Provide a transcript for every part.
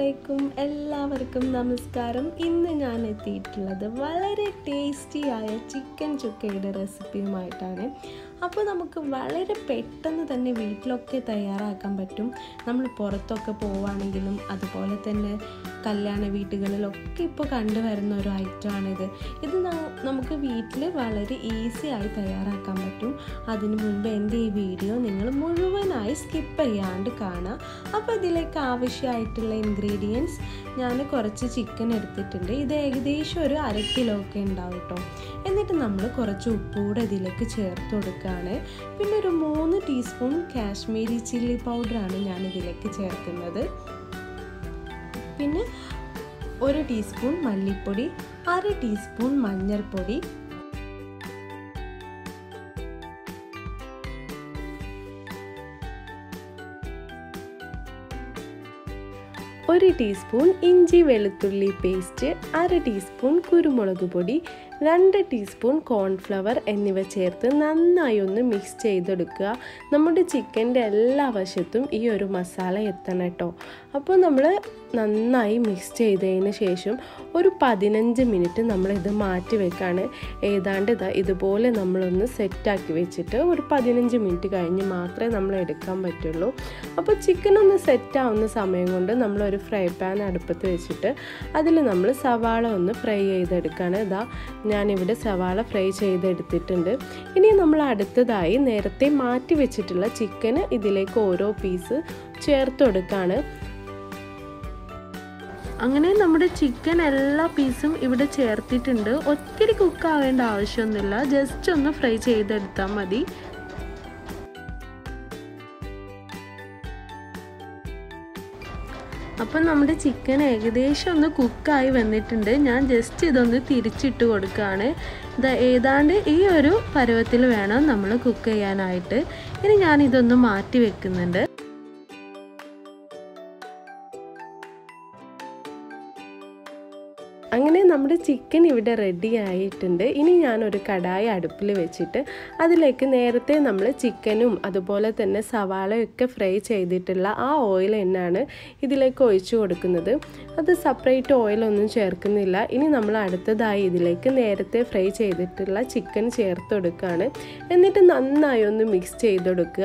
അലൈക്കും എല്ലാവർക്കും നമസ്കാരം ഇന്ന് ഞാൻ എത്തിയിട്ടുള്ളത് വളരെ ടേസ്റ്റി ആയ ചിക്കൻ ചുക്കയുടെ റെസിപ്പിയുമായിട്ടാണ് അപ്പോൾ നമുക്ക് വളരെ പെട്ടെന്ന് തന്നെ വീട്ടിലൊക്കെ തയ്യാറാക്കാൻ പറ്റും നമ്മൾ പുറത്തൊക്കെ പോവുകയാണെങ്കിലും അതുപോലെ തന്നെ കല്യാണ വീട്ടുകളിലൊക്കെ ഇപ്പോൾ കണ്ടുവരുന്ന ഒരു ഐറ്റമാണിത് ഇത് ന- നമുക്ക് വീട്ടിൽ വളരെ ഈസി ആയി തയ്യാറാക്കാൻ പറ്റും അതിനു മുൻപ് എൻ്റെ ഈ വീഡിയോ നിങ്ങൾ മുഴുവനായി സ്കിപ്പ് ചെയ്യാണ്ട് കാണുക അപ്പോൾ ഇതിലേക്ക് ആവശ്യമായിട്ടുള്ള ഇൻഗ്രീഡിയൻസ് ഞാൻ കുറച്ച് ചിക്കൻ എടുത്തിട്ടുണ്ട് ഇത് ഏകദേശം ഒരു അര കിലോ ഒക്കെ ഉണ്ടാവും കേട്ടോ എന്നിട്ട് നമ്മൾ കുറച്ച് ഉപ്പ് കൂടെ ഇതിലേക്ക് ചേർത്ത് കൊടുക്കുകയാണ് പിന്നെ ഒരു മൂന്ന് ടീസ്പൂൺ കാശ്മീരി ചില്ലി പൗഡറാണ് ഞാൻ ഇതിലേക്ക് ചേർക്കുന്നത് പിന്നെ ഒരു ടീസ്പൂൺ മല്ലിപ്പൊടി അര ടീസ്പൂൺ മഞ്ഞൾപ്പൊടി ഒരു ടീസ്പൂൺ ഇഞ്ചി വെളുത്തുള്ളി പേസ്റ്റ് അര ടീസ്പൂൺ കുരുമുളക് പൊടി രണ്ട് ടീസ്പൂൺ കോൺഫ്ലവർ എന്നിവ ചേർത്ത് നന്നായി ഒന്ന് മിക്സ് ചെയ്തെടുക്കുക നമ്മുടെ ചിക്കൻ്റെ എല്ലാ വശത്തും ഈ ഒരു മസാല എത്തണം കേട്ടോ അപ്പോൾ നമ്മൾ നന്നായി മിക്സ് ചെയ്തതിന് ശേഷം ഒരു പതിനഞ്ച് മിനിറ്റ് നമ്മളിത് മാറ്റി വെക്കാണ് ഏതാണ്ട് ഇതാ ഇതുപോലെ നമ്മളൊന്ന് സെറ്റാക്കി വെച്ചിട്ട് ഒരു പതിനഞ്ച് മിനിറ്റ് കഴിഞ്ഞ് മാത്രമേ നമ്മൾ എടുക്കാൻ പറ്റുള്ളൂ അപ്പോൾ ചിക്കൻ ഒന്ന് സെറ്റാവുന്ന സമയം കൊണ്ട് നമ്മളൊരു ഫ്രൈ പാൻ അടുപ്പത്ത് വെച്ചിട്ട് അതിൽ നമ്മൾ സവാള ഒന്ന് ഫ്രൈ ചെയ്തെടുക്കുകയാണ് ഇതാ ഞാനിവിടെ സവാള ഫ്രൈ ചെയ്തെടുത്തിട്ടുണ്ട് ഇനി നമ്മൾ അടുത്തതായി നേരത്തെ മാറ്റി വെച്ചിട്ടുള്ള ചിക്കന് ഇതിലേക്ക് ഓരോ പീസ് ചേർത്ത് കൊടുക്കുകയാണ് അങ്ങനെ നമ്മുടെ ചിക്കൻ എല്ലാ പീസും ഇവിടെ ചേർത്തിട്ടുണ്ട് ഒത്തിരി കുക്ക് ആവേണ്ട ആവശ്യമൊന്നുമില്ല ജസ്റ്റ് ഒന്ന് ഫ്രൈ ചെയ്തെടുത്താൽ മതി അപ്പം നമ്മുടെ ചിക്കൻ ഏകദേശം ഒന്ന് കുക്കായി വന്നിട്ടുണ്ട് ഞാൻ ജസ്റ്റ് ഇതൊന്ന് തിരിച്ചിട്ട് കൊടുക്കുകയാണ് ഇത് ഏതാണ്ട് ഈ ഒരു പരുവത്തിൽ വേണം നമ്മൾ കുക്ക് ചെയ്യാനായിട്ട് ഇനി ഞാൻ ഇതൊന്ന് മാറ്റി വെക്കുന്നുണ്ട് അങ്ങനെ നമ്മുടെ ചിക്കൻ ഇവിടെ റെഡി ആയിട്ടുണ്ട് ഇനി ഞാനൊരു കടായി അടുപ്പിൽ വെച്ചിട്ട് അതിലേക്ക് നേരത്തെ നമ്മൾ ചിക്കനും അതുപോലെ തന്നെ സവാളയൊക്കെ ഫ്രൈ ചെയ്തിട്ടുള്ള ആ ഓയിൽ തന്നെയാണ് ഇതിലേക്ക് ഒഴിച്ചു കൊടുക്കുന്നത് അത് സെപ്പറേറ്റ് ഓയിലൊന്നും ചേർക്കുന്നില്ല ഇനി നമ്മൾ അടുത്തതായി ഇതിലേക്ക് നേരത്തെ ഫ്രൈ ചെയ്തിട്ടുള്ള ചിക്കൻ ചേർത്ത് കൊടുക്കുകയാണ് എന്നിട്ട് നന്നായി ഒന്ന് മിക്സ് ചെയ്തെടുക്കുക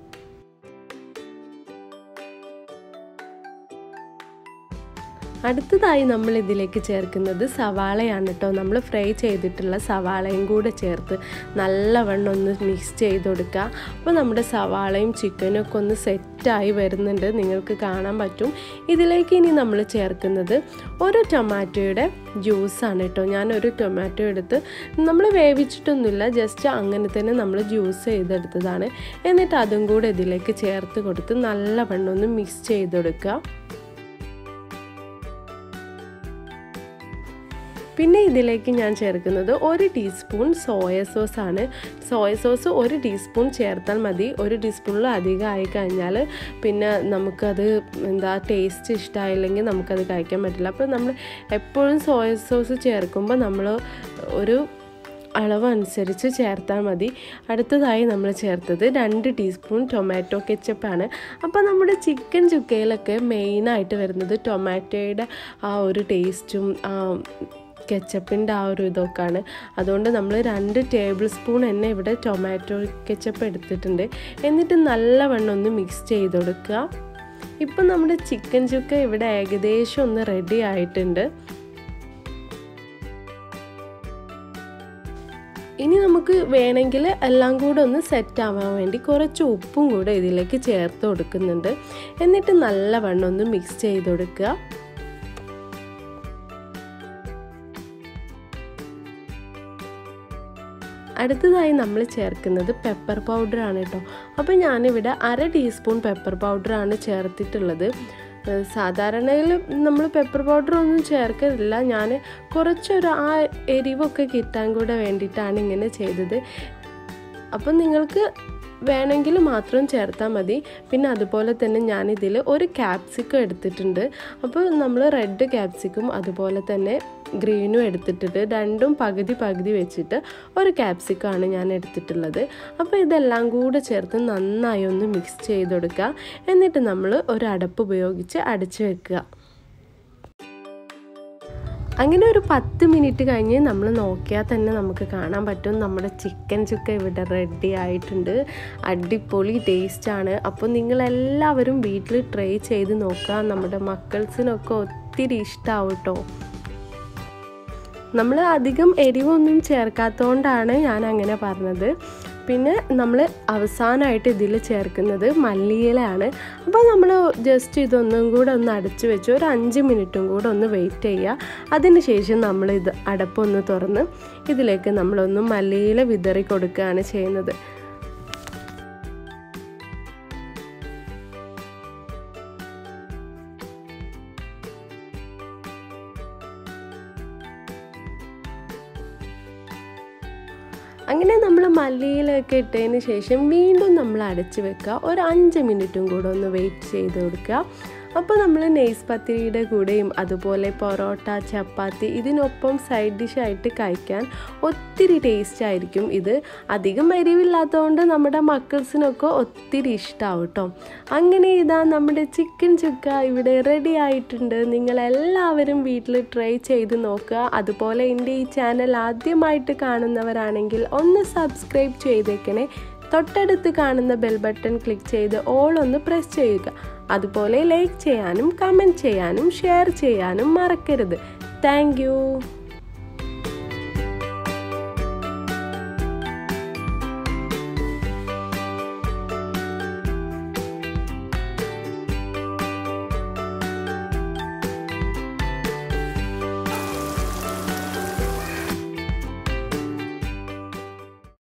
അടുത്തതായി നമ്മൾ ഇതിലേക്ക് ചേർക്കുന്നത് സവാളയാണ് കേട്ടോ നമ്മൾ ഫ്രൈ ചെയ്തിട്ടുള്ള സവാളയും കൂടെ ചേർത്ത് നല്ലവണ്ണം ഒന്ന് മിക്സ് ചെയ്ത് കൊടുക്കുക അപ്പോൾ നമ്മുടെ സവാളയും ചിക്കനും ഒക്കെ ഒന്ന് സെറ്റായി വരുന്നുണ്ട് നിങ്ങൾക്ക് കാണാൻ പറ്റും ഇതിലേക്ക് ഇനി നമ്മൾ ചേർക്കുന്നത് ഒരു ടൊമാറ്റോയുടെ ജ്യൂസാണ് കേട്ടോ ഞാനൊരു ടൊമാറ്റോ എടുത്ത് നമ്മൾ വേവിച്ചിട്ടൊന്നുമില്ല ജസ്റ്റ് അങ്ങനെ തന്നെ നമ്മൾ ജ്യൂസ് ചെയ്തെടുത്തതാണ് എന്നിട്ട് അതും കൂടെ ഇതിലേക്ക് ചേർത്ത് കൊടുത്ത് നല്ലവണ്ണം ഒന്ന് മിക്സ് ചെയ്ത് കൊടുക്കുക പിന്നെ ഇതിലേക്ക് ഞാൻ ചേർക്കുന്നത് ഒരു ടീസ്പൂൺ സോയ സോസ് ആണ് സോയ സോസ് ഒരു ടീസ്പൂൺ ചേർത്താൽ മതി ഒരു ടീസ്പൂണിൽ അധികം ആയി കഴിഞ്ഞാൽ പിന്നെ നമുക്കത് എന്താ ടേസ്റ്റ് ഇഷ്ടമായില്ലെങ്കിൽ നമുക്കത് കഴിക്കാൻ പറ്റില്ല അപ്പോൾ നമ്മൾ എപ്പോഴും സോയ സോസ് ചേർക്കുമ്പോൾ നമ്മൾ ഒരു അളവ് അനുസരിച്ച് ചേർത്താൽ മതി അടുത്തതായി നമ്മൾ ചേർത്തത് രണ്ട് ടീസ്പൂൺ ടൊമാറ്റോ കെച്ചപ്പാണ് അപ്പോൾ നമ്മുടെ ചിക്കൻ ചുക്കയിലൊക്കെ മെയിനായിട്ട് വരുന്നത് ടൊമാറ്റോയുടെ ആ ഒരു ടേസ്റ്റും ആ കെച്ചപ്പിൻ്റെ ആ ഒരു ഇതൊക്കെയാണ് അതുകൊണ്ട് നമ്മൾ രണ്ട് ടേബിൾ സ്പൂൺ തന്നെ ഇവിടെ ടൊമാറ്റോ കെച്ചപ്പ് എടുത്തിട്ടുണ്ട് എന്നിട്ട് നല്ലവണ്ണം ഒന്ന് മിക്സ് ചെയ്ത് കൊടുക്കുക ഇപ്പം നമ്മുടെ ചിക്കൻ ചുക്ക ഇവിടെ ഏകദേശം ഒന്ന് റെഡി ആയിട്ടുണ്ട് ഇനി നമുക്ക് വേണമെങ്കിൽ എല്ലാം കൂടെ ഒന്ന് സെറ്റ് ആവാൻ വേണ്ടി കുറച്ച് ഉപ്പും കൂടെ ഇതിലേക്ക് ചേർത്ത് കൊടുക്കുന്നുണ്ട് എന്നിട്ട് നല്ലവണ്ണം ഒന്ന് മിക്സ് ചെയ്ത് കൊടുക്കുക അടുത്തതായി നമ്മൾ ചേർക്കുന്നത് പെപ്പർ പൗഡറാണ് കേട്ടോ അപ്പോൾ ഞാനിവിടെ അര ടീസ്പൂൺ പെപ്പർ പൗഡറാണ് ചേർത്തിട്ടുള്ളത് സാധാരണയിൽ നമ്മൾ പെപ്പർ പൗഡർ ഒന്നും ചേർക്കലില്ല ഞാൻ കുറച്ചൊരു ആ എരിവൊക്കെ കിട്ടാൻ കൂടെ വേണ്ടിയിട്ടാണ് ഇങ്ങനെ ചെയ്തത് അപ്പം നിങ്ങൾക്ക് വേണമെങ്കിൽ മാത്രം ചേർത്താൽ മതി പിന്നെ അതുപോലെ തന്നെ ഞാനിതിൽ ഒരു ക്യാപ്സിക്കം എടുത്തിട്ടുണ്ട് അപ്പോൾ നമ്മൾ റെഡ് ക്യാപ്സിക്കും അതുപോലെ തന്നെ ഗ്രീനും എടുത്തിട്ടുണ്ട് രണ്ടും പകുതി പകുതി വെച്ചിട്ട് ഒരു ക്യാപ്സിക്കമാണ് ഞാൻ എടുത്തിട്ടുള്ളത് അപ്പോൾ ഇതെല്ലാം കൂടെ ചേർത്ത് നന്നായി ഒന്ന് മിക്സ് ചെയ്ത് കൊടുക്കുക എന്നിട്ട് നമ്മൾ ഒരു അടപ്പ് ഉപയോഗിച്ച് അടച്ചു വെക്കുക അങ്ങനെ ഒരു പത്ത് മിനിറ്റ് കഴിഞ്ഞ് നമ്മൾ നോക്കിയാൽ തന്നെ നമുക്ക് കാണാൻ പറ്റും നമ്മുടെ ചിക്കൻ ചുക്ക ഇവിടെ റെഡി ആയിട്ടുണ്ട് അടിപൊളി ടേസ്റ്റാണ് അപ്പോൾ നിങ്ങളെല്ലാവരും വീട്ടിൽ ട്രൈ ചെയ്ത് നോക്കുക നമ്മുടെ മക്കൾസിനൊക്കെ ഒത്തിരി ഇഷ്ടമാവും കേട്ടോ നമ്മൾ അധികം എരിവൊന്നും ചേർക്കാത്തതുകൊണ്ടാണ് ഞാൻ അങ്ങനെ പറഞ്ഞത് പിന്നെ നമ്മൾ അവസാനമായിട്ട് ഇതിൽ ചേർക്കുന്നത് മല്ലിയിലയാണ് അപ്പോൾ നമ്മൾ ജസ്റ്റ് ഇതൊന്നും കൂടെ ഒന്ന് അടച്ചു വെച്ച് ഒരു അഞ്ച് മിനിറ്റും കൂടെ ഒന്ന് വെയിറ്റ് ചെയ്യുക അതിന് ശേഷം നമ്മൾ ഇത് അടപ്പൊന്ന് തുറന്ന് ഇതിലേക്ക് നമ്മളൊന്ന് മല്ലിയില വിതറി കൊടുക്കുകയാണ് ചെയ്യുന്നത് അങ്ങനെ നമ്മൾ മല്ലിയിലൊക്കെ ഇട്ടതിന് ശേഷം വീണ്ടും നമ്മൾ അടച്ച് വെക്കുക ഒരു അഞ്ച് മിനിറ്റും കൂടെ ഒന്ന് വെയിറ്റ് ചെയ്ത് കൊടുക്കുക അപ്പോൾ നമ്മൾ നെയ്സ് പത്തിരിയുടെ കൂടെയും അതുപോലെ പൊറോട്ട ചപ്പാത്തി ഇതിനൊപ്പം സൈഡ് ഡിഷായിട്ട് കഴിക്കാൻ ഒത്തിരി ടേസ്റ്റ് ആയിരിക്കും ഇത് അധികം എരിവില്ലാത്തതുകൊണ്ട് നമ്മുടെ മക്കൾസിനൊക്കെ ഒത്തിരി ഇഷ്ടമാവും കേട്ടോ അങ്ങനെ ഇതാ നമ്മുടെ ചിക്കൻ ചുക്ക ഇവിടെ റെഡി ആയിട്ടുണ്ട് നിങ്ങളെല്ലാവരും വീട്ടിൽ ട്രൈ ചെയ്ത് നോക്കുക അതുപോലെ എൻ്റെ ഈ ചാനൽ ആദ്യമായിട്ട് കാണുന്നവരാണെങ്കിൽ ഒന്ന് സബ്സ്ക്രൈബ് ചെയ്തേക്കണേ തൊട്ടടുത്ത് കാണുന്ന ബെൽ ബട്ടൺ ക്ലിക്ക് ചെയ്ത് ഓൾ ഒന്ന് പ്രസ് ചെയ്യുക അതുപോലെ ലൈക്ക് ചെയ്യാനും കമൻറ്റ് ചെയ്യാനും ഷെയർ ചെയ്യാനും മറക്കരുത് താങ്ക്